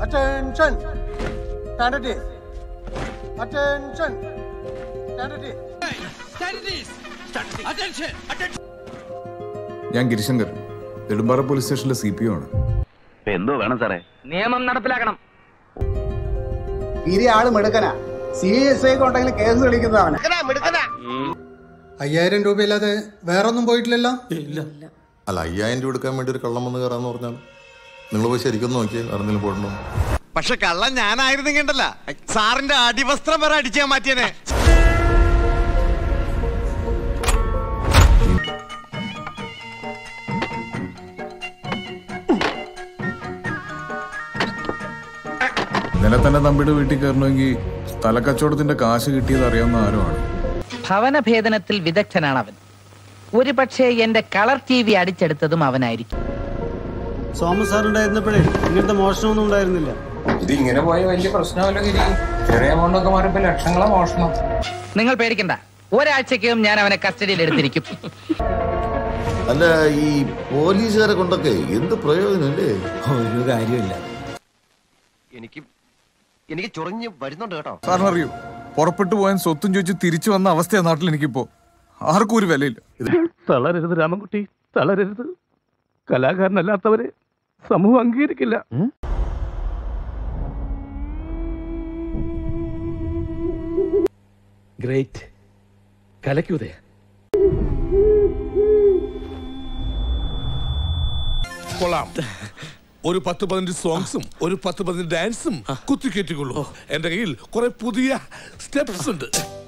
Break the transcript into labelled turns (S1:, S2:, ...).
S1: Attention! Stand at ease. Attention! Stand at ease.
S2: ഞാൻ Girishankar Nedumpara police സ്റ്റേഷനിലെ C P O ആണ്
S3: എന്തോ വേണം സാറേ
S4: നിയമം നടപ്പിലാക്കണം
S5: തീരെ ആള് മിടുക്കനാ സി എസ് ഐ ഉണ്ടെങ്കിൽ കേസ് കളിക്കുന്നതാണ്
S1: അയ്യായിരം രൂപയില്ലാതെ വേറൊന്നും പോയിട്ടില്ലല്ലോ
S6: അല്ല അയ്യായിരം രൂപ എടുക്കാൻ വേണ്ടി ഒരു കള്ളം വന്ന് കയറാന്ന് പറഞ്ഞാൽ നിങ്ങൾ പോയി ശരിക്കും നോക്കിയേ ആരെങ്കിലും പോയിട്ടുണ്ടോ
S7: പക്ഷെ കള്ളൻ ഞാനായിരുന്നെങ്കിണ്ടല്ല സാറിന്റെ അടിവസ്ത്രം വരെ അടിച്ചാൻ മാറ്റിയനെ
S2: ഇന്നലെ തന്നെ തമ്പിയുടെ വീട്ടിൽ കയറണമെങ്കിൽ സ്ഥലക്കച്ചവടത്തിന്റെ കാശ് കിട്ടിയത് അറിയാവുന്ന ആരുമാണ്
S4: ഭവനഭേദനത്തിൽ വിദഗ്ധനാണ് അവൻ ഒരു പക്ഷേ എന്റെ കളർ ടി വി അടിച്ചെടുത്തതും അവനായിരിക്കും
S8: സോമ സാർ ഉണ്ടായിരുന്നപ്പോഴേ ഇങ്ങനത്തെ മോഷണമൊന്നും ഉണ്ടായിരുന്നില്ല
S9: ഇത് ഇങ്ങനെ പോയ വലിയ പ്രശ്നമല്ല ഗിരി ചെറിയ എമൗണ്ട് ഒക്കെ മാറിയപ്പോ ലക്ഷങ്ങളെ മോഷണം
S4: നിങ്ങൾ പേടിക്കണ്ട ഒരാഴ്ചക്കകം ഞാൻ അവനെ കസ്റ്റഡിയിൽ എടുത്തിരിക്കും
S6: അല്ല ഈ പോലീസുകാരെ കൊണ്ടൊക്കെ എന്ത് പ്രയോജനം അല്ലേ
S8: ഒരു കാര്യമില്ല
S7: എനിക്ക് എനിക്ക് ചൊറിഞ്ഞ് വരുന്നുണ്ട് കേട്ടോ
S2: സാറിനറിയോ പുറപ്പെട്ടു പോയാൻ സ്വത്തും ചോദിച്ച് തിരിച്ചു വന്ന അവസ്ഥയാ നാട്ടിൽ എനിക്കിപ്പോ ആർക്കും ഒരു വിലയില്ല
S3: തളരരുത് രാമൻകുട്ടി തളരരുത് കലാകാരനല്ലാത്തവരെ സമൂഹം അംഗീകരിക്കില്ല ഗ്രേറ്റ് കലക്കൂതേ
S10: കൊള്ളാം ഒരു പത്ത് പതിനഞ്ച് സോങ്സും ഒരു പത്ത് പതിനഞ്ച് ഡാൻസും കുത്തിക്കേറ്റിക്കൊള്ളൂ എന്റെ കയ്യിൽ കുറെ പുതിയ സ്റ്റെപ്സ് ഉണ്ട്